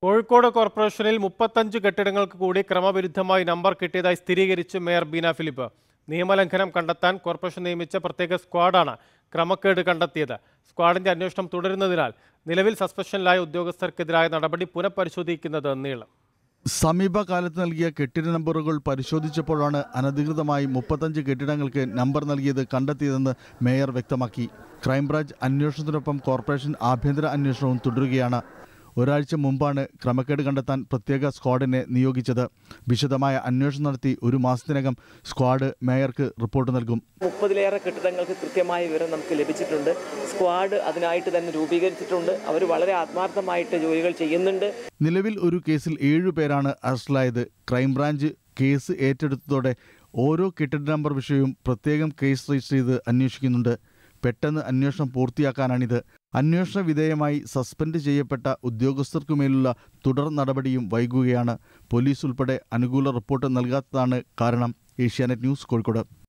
കോഴിക്കോട് കോർപ്പറേഷനിൽ മുപ്പത്തഞ്ച് കെട്ടിടങ്ങൾക്ക് കൂടി ക്രമവിരുദ്ധമായി നമ്പർ കിട്ടിയതായി സ്ഥിരീകരിച്ച് മേയർ ബീന ഫിലിപ്പ് നിയമലംഘനം കണ്ടെത്താൻ കോർപ്പറേഷൻ നിയമിച്ച പ്രത്യേക സ്ക്വാഡാണ് ക്രമക്കേട് കണ്ടെത്തിയത് സ്ക്വാഡിന്റെ അന്വേഷണം തുടരുന്നതിനാൽ നിലവിൽ സസ്പെൻഷനിലായ ഉദ്യോഗസ്ഥർക്കെതിരായ നടപടി പുനഃപരിശോധിക്കുന്നത് നീളും സമീപകാലത്ത് നൽകിയ കെട്ടിട നമ്പറുകൾ പരിശോധിച്ചപ്പോഴാണ് അനധികൃതമായി മുപ്പത്തഞ്ച് കെട്ടിടങ്ങൾക്ക് നമ്പർ നൽകിയത് കണ്ടെത്തിയതെന്ന് മേയർ വ്യക്തമാക്കി ക്രൈംബ്രാഞ്ച് അന്വേഷണത്തിനൊപ്പം കോർപ്പറേഷൻ ആഭ്യന്തര അന്വേഷണവും തുടരുകയാണ് ഒരാഴ്ച മുമ്പാണ് ക്രമക്കേട് കണ്ടെത്താൻ പ്രത്യേക സ്ക്വാഡിനെ നിയോഗിച്ചത് വിശദമായ അന്വേഷണം നടത്തി ഒരു മാസത്തിനകം സ്ക്വാഡ് മേയർക്ക് റിപ്പോർട്ട് നൽകും മുപ്പതിലേറെ കെട്ടിടങ്ങൾക്ക് കൃത്യമായ വിവരം നമുക്ക് ലഭിച്ചിട്ടുണ്ട് സ്ക്വാഡ് അതിനായിട്ട് തന്നെ രൂപീകരിച്ചിട്ടുണ്ട് അവർ വളരെ ആത്മാർത്ഥമായിട്ട് ജോലികൾ ചെയ്യുന്നുണ്ട് നിലവിൽ ഒരു കേസിൽ ഏഴു പേരാണ് അറസ്റ്റിലായത് ക്രൈംബ്രാഞ്ച് കേസ് ഏറ്റെടുത്തതോടെ ഓരോ കെട്ടിട നമ്പർ വിഷയവും പ്രത്യേകം കേസ് രജിസ്റ്റർ ചെയ്ത് അന്വേഷിക്കുന്നുണ്ട് പെട്ടെന്ന് അന്വേഷണം പൂർത്തിയാക്കാനാണിത് അന്വേഷണ വിധേയമായി സസ്പെൻഡ് ചെയ്യപ്പെട്ട ഉദ്യോഗസ്ഥർക്കുമേലുള്ള തുടർ നടപടിയും വൈകുകയാണ് പോലീസ് ഉൾപ്പെടെ അനുകൂല റിപ്പോർട്ട് നൽകാത്തതാണ് കാരണം ഏഷ്യാനെറ്റ് ന്യൂസ് കോഴിക്കോട്